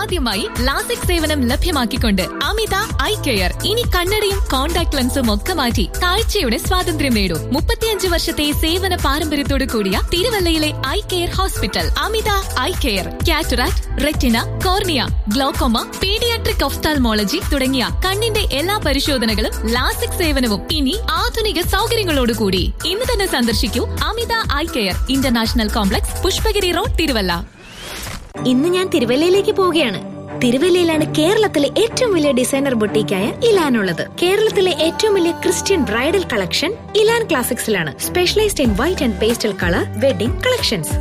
ആദ്യമായി ലാസിക് സേവനം ലഭ്യമാക്കിക്കൊണ്ട് അമിത eye care ഇനി കണ്ണടയും കോൺടാക്ട് ലെൻസും ഒക്കെ മാറ്റി കാഴ്ചയുടെ സ്വാതന്ത്ര്യം നേടൂ മുപ്പത്തിയഞ്ച് വർഷത്തെ സേവന പാരമ്പര്യത്തോടു കൂടിയ തിരുവല്ലയിലെ eye care hospital Amita eye care cataract retina cornea glaucoma paediatric ophthalmology തുടങ്ങിയ കണ്ണിന്റെ എല്ലാ പരിശോധനകളും ലാസിക് സേവനവും ഇനി ആധുനിക സൗകര്യങ്ങളോടുകൂടി ഇന്ന് തന്നെ സന്ദർശിക്കൂ Amita eye care international complex Pushpagiri road Thiruvalla ഇന്ന് ഞാൻ തിരുവല്ലയിലേക്ക് പോവുകയാണ് തിരുവല്ലയിലാണ് കേരളത്തിലെ ഏറ്റവും വലിയ ഡിസൈനർ ബൊട്ടീക്കായ ഇലാൻ ഉള്ളത് കേരളത്തിലെ ഏറ്റവും വലിയ ക്രിസ്ത്യൻ ബ്രൈഡൽ കളക്ഷൻ ഇലാൻ ക്ലാസിക്സിലാണ് specialised in white and pastel colour wedding collections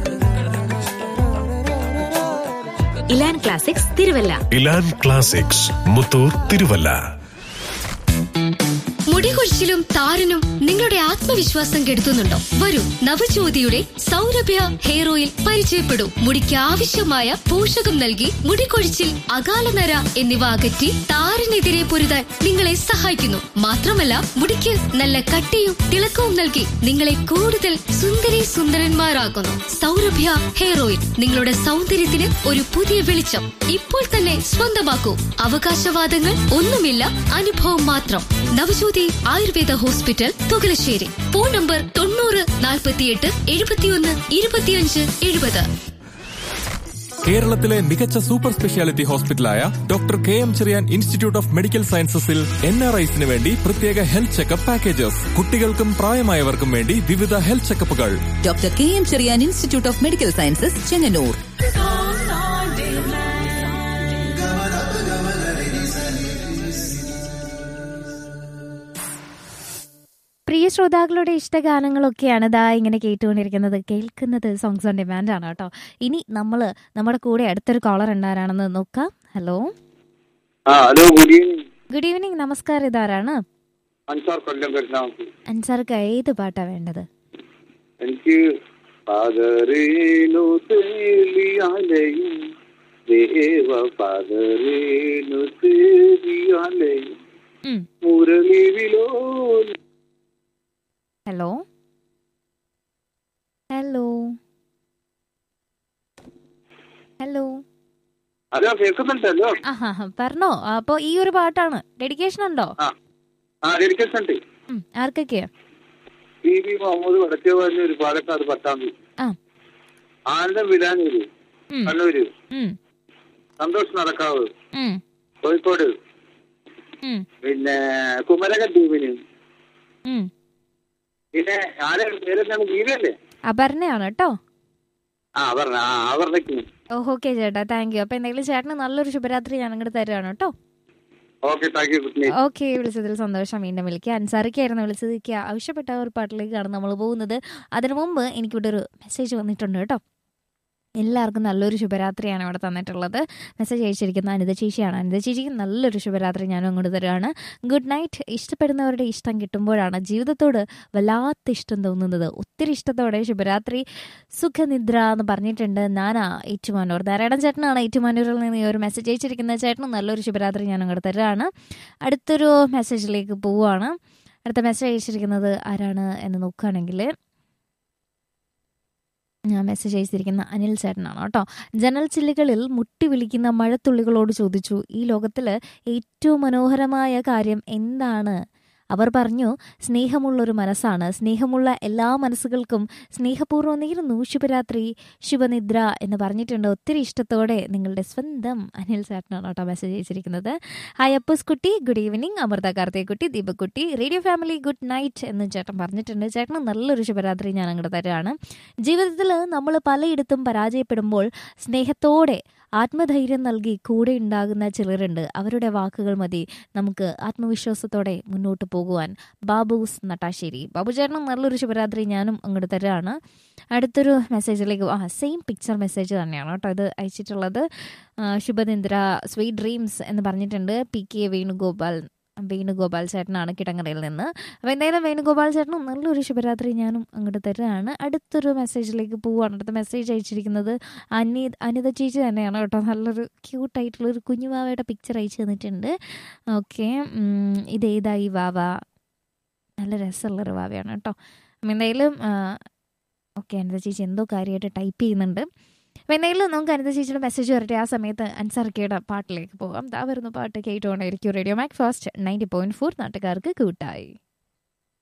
Elan classics Thiruvalla Elan classics Muthoor Thiruvalla മുടികൊഴിച്ചിലും താരനും നിങ്ങളുടെ ആത്മവിശ്വാസം കെടുത്തുന്നുണ്ടോ വരൂ നവജ്യോതിയുടെ സൗരഭ്യ ഹെയർ ഓയിൽ പരിചയപ്പെടൂ മുടിക്ക് ആവശ്യമായ പോഷകം നൽകി മുടികൊഴിച്ചിൽ അകാലനര എന്നിവ അകറ്റി താരനെതിരെ പൊരുതാൻ നിങ്ങളെ സഹായിക്കുന്നു മാത്രമല്ല മുടിക്ക് നല്ല കട്ടിയും തിളക്കവും നൽകി നിങ്ങളെ കൂടുതൽ സുന്ദരി സുന്ദരന്മാരാക്കുന്നു സൗരഭ്യ ഹെയർ ഓയിൽ നിങ്ങളുടെ സൗന്ദര്യത്തിന് ഒരു പുതിയ വെളിച്ചം ഇപ്പോൾ തന്നെ സ്വന്തമാക്കൂ അവകാശവാദങ്ങൾ ഒന്നുമില്ല അനുഭവം മാത്രം Navajyothi Ayurveda hospital Thukalassery phone number തൊണ്ണൂറ് നാൽപ്പത്തിയെട്ട് എഴുപത്തിയൊന്ന് ഇരുപത്തിയഞ്ച് എഴുപത് കേരളത്തിലെ മികച്ച സൂപ്പർ സ്പെഷ്യാലിറ്റി ഹോസ്പിറ്റലായ doctor K M Cherian institute of medical സയൻസസിൽ എൻ ആർ ഐസിന് വേണ്ടി പ്രത്യേക ഹെൽത്ത് ചെക്കപ്പ് പാക്കേജസ് കുട്ടികൾക്കും പ്രായമായവർക്കും വേണ്ടി വിവിധ ഹെൽത്ത് ചെക്കപ്പുകൾ doctor K M Cherian institute of medical sciences Chengannur പ്രിയ ശ്രോതാക്കളുടെ ഇഷ്ടഗാനങ്ങളൊക്കെയാണ് ദാ ഇങ്ങനെ കേട്ടുകൊണ്ടിരിക്കുന്നത് കേൾക്കുന്നത് സോങ്സ് ഓൺ ഡിമാൻഡ് ആണ് കേട്ടോ ഇനി നമ്മൾ നമ്മുടെ കൂടെ അടുത്തൊരു കോളർ ഉണ്ടാരാണെന്ന് നോക്കാം hello ah hello good evening good evening നമസ്കാരം ഇതാരാണ് അൻസാർ കൊല്ലം കരുതാമത്തി അൻസാർക്ക് ഏത് പാട്ടാ വേണ്ടത് എനിക്ക് പകരേനു തേലിയാലയും ദേവ പകരേനു തേലിയാലയും ഉം. മുരളിവിലോ ഹലോ ഹലോ ഹലോ ഹലോ കേൾക്കുന്നുണ്ടല്ലോ ആഹാ പറഞ്ഞോ അപ്പൊ ഈ ഒരു പാട്ടാണ് ഡെഡിക്കേഷൻ ഉണ്ടോ ആ ആ ഡെഡിക്കേഷൻ ഉണ്ട് ഉം, ആർക്കൊക്കെയാ ടി വി മുഹമ്മദ് വടക്കേ ഒരു പാലക്കാട് പട്ടാമ്പി ആ ആനന്ദം വിലാനൂര് ഉം, കണ്ണൂര് ഉം, സന്തോഷ് നടക്കാവ് ഉം, കോഴിക്കോട് ഉം, പിന്നെ കുമരകം ടീമിന് ഉം. പിന്നെ ആരെ പേരെന്താണ് ഗീതയല്ലേ അപർണയാണ് കേട്ടോ ആ പറഞ്ഞ ആ പറഞ്ഞേക്കും ഓക്കെ ചേട്ടാ താങ്ക് യു അപ്പൊ എന്തെങ്കിലും ചേട്ടന് നല്ലൊരു ശുഭരാത്രി ഞാൻ അങ്ങോട്ട് തരുവാണ് കേട്ടോ okay thank you good night okay വിളിച്ചതിൽ സന്തോഷം വീണ്ടും വിളിക്കുക അൻസാറിക്കായിരുന്നു വിളിച്ചത് എനിക്ക് ആവശ്യപ്പെട്ട ഒരു പാട്ടിലേക്കാണ് നമ്മൾ പോകുന്നത് അതിനു മുമ്പ് എനിക്കിവിടെ ഒരു മെസ്സേജ് വന്നിട്ടുണ്ട് കേട്ടോ എല്ലാവർക്കും നല്ലൊരു ശുഭരാത്രിയാണ് ഇവിടെ തന്നിട്ടുള്ളത് മെസ്സേജ് അയച്ചിരിക്കുന്ന അനിത ചേച്ചിയാണ് അനിത ചേച്ചിക്ക് നല്ലൊരു ശുഭരാത്രി ഞാനും അങ്ങോട്ട് തരുവാണ് ഗുഡ് നൈറ്റ് ഇഷ്ടപ്പെടുന്നവരുടെ ഇഷ്ടം കിട്ടുമ്പോഴാണ് ജീവിതത്തോട് വല്ലാത്ത ഇഷ്ടം തോന്നുന്നത് ഒത്തിരി ഇഷ്ടത്തോടെ ശുഭരാത്രി സുഖനിദ്ര എന്ന് പറഞ്ഞിട്ടുണ്ട് നാനാ ഏറ്റുമാനൂർ നാരായണൻ ചേട്ടനാണ് ഏറ്റുമാനൂരിൽ നിന്ന് ഈ ഒരു മെസ്സേജ് അയച്ചിരിക്കുന്ന ചേട്ടന് നല്ലൊരു ശുഭരാത്രി ഞാൻ അങ്ങോട്ട് തരുവാണ് അടുത്തൊരു മെസ്സേജിലേക്ക് പോവുകയാണ് അടുത്ത മെസ്സേജ് അയച്ചിരിക്കുന്നത് ആരാണ് എന്ന് നോക്കുകയാണെങ്കിൽ ഞാൻ മെസ്സേജ് അയച്ചിരിക്കുന്ന അനിൽ ചേട്ടനാണ് കേട്ടോ ജനൽ ചില്ലുകളിൽ മുട്ടി വിളിക്കുന്ന മഴത്തുള്ളികളോട് ചോദിച്ചു ഈ ലോകത്തിൽ ഏറ്റവും മനോഹരമായ കാര്യം എന്താണ് അവർ പറഞ്ഞു സ്നേഹമുള്ളൊരു മനസ്സാണ് സ്നേഹമുള്ള എല്ലാ മനസ്സുകൾക്കും സ്നേഹപൂർവ്വം നേരുന്നു ശുഭരാത്രി ശുഭനിദ്ര എന്ന് പറഞ്ഞിട്ടുണ്ട് ഒത്തിരി ഇഷ്ടത്തോടെ നിങ്ങളുടെ സ്വന്തം അനിൽ ചേട്ടനാണ് കേട്ടോ മെസ്സേജ് അയച്ചിരിക്കുന്നത് ഹായ് അപ്പൂസ് കുട്ടി ഗുഡ് ഈവനിങ് അമൃത കാർത്തികക്കുട്ടി ദീപക്കുട്ടി റേഡിയോ ഫാമിലി ഗുഡ് നൈറ്റ് എന്ന് ചേട്ടൻ പറഞ്ഞിട്ടുണ്ട് ചേട്ടന് നല്ലൊരു ശുഭരാത്രി ഞാൻ അങ്ങോട്ട് തരാണ് ജീവിതത്തിൽ നമ്മൾ പലയിടത്തും പരാജയപ്പെടുമ്പോൾ സ്നേഹത്തോടെ ആത്മധൈര്യം നൽകി കൂടെ ഉണ്ടാകുന്ന ചിലരുണ്ട് അവരുടെ വാക്കുകൾ മതി നമുക്ക് ആത്മവിശ്വാസത്തോടെ മുന്നോട്ട് പോകുവാൻ ബാബൂസ് നട്ടാശ്ശേരി ബാബു ചേട്ടനും നല്ലൊരു ശുഭരാത്രി ഞാനും അങ്ങോട്ട് തരാണ് അടുത്തൊരു മെസ്സേജിലേക്ക് ആ സെയിം പിക്ചർ മെസ്സേജ് തന്നെയാണ് കേട്ടോ ഇത് അയച്ചിട്ടുള്ളത് ആ, ശുഭനിന്ദ്ര സ്വീറ്റ് ഡ്രീംസ് എന്ന് പറഞ്ഞിട്ടുണ്ട് പി കെ വേണുഗോപാൽ വേണുഗോപാൽ ചേട്ടനാണ് കിടങ്ങറയിൽ നിന്ന് അപ്പോൾ എന്തായാലും വേണുഗോപാൽ ചേട്ടനും നല്ലൊരു ശുഭരാത്രി ഞാനും അങ്ങോട്ട് തരുകയാണ് അടുത്തൊരു മെസ്സേജിലേക്ക് പോവുകയാണ് അടുത്ത മെസ്സേജ് അയച്ചിരിക്കുന്നത് അനി അനിത ചേച്ചി തന്നെയാണ് കേട്ടോ നല്ലൊരു ക്യൂട്ടായിട്ടുള്ള ഒരു കുഞ്ഞുവാവയുടെ പിക്ചർ അയച്ചു തന്നിട്ടുണ്ട് ഓക്കെ ഇതേതായി വാവ നല്ല രസമുള്ളൊരു വാവയാണ് കേട്ടോ അപ്പം എന്തായാലും ഓക്കെ അനിത ചേച്ചി എന്തോ കാര്യമായിട്ട് ടൈപ്പ് ചെയ്യുന്നുണ്ട് അപ്പം എന്തെങ്കിലും നമുക്ക് അനിത ചേച്ചിയുടെ മെസ്സേജ് വരട്ടെ ആ സമയത്ത് അൻസർക്കയുടെ പാട്ടിലേക്ക് പോകാം ദാ വരുന്നു പാട്ട് കേട്ടുകൊണ്ടേയിരിക്കും radio Mac fast ninety point four നാട്ടുകാർക്ക് കൂട്ടായി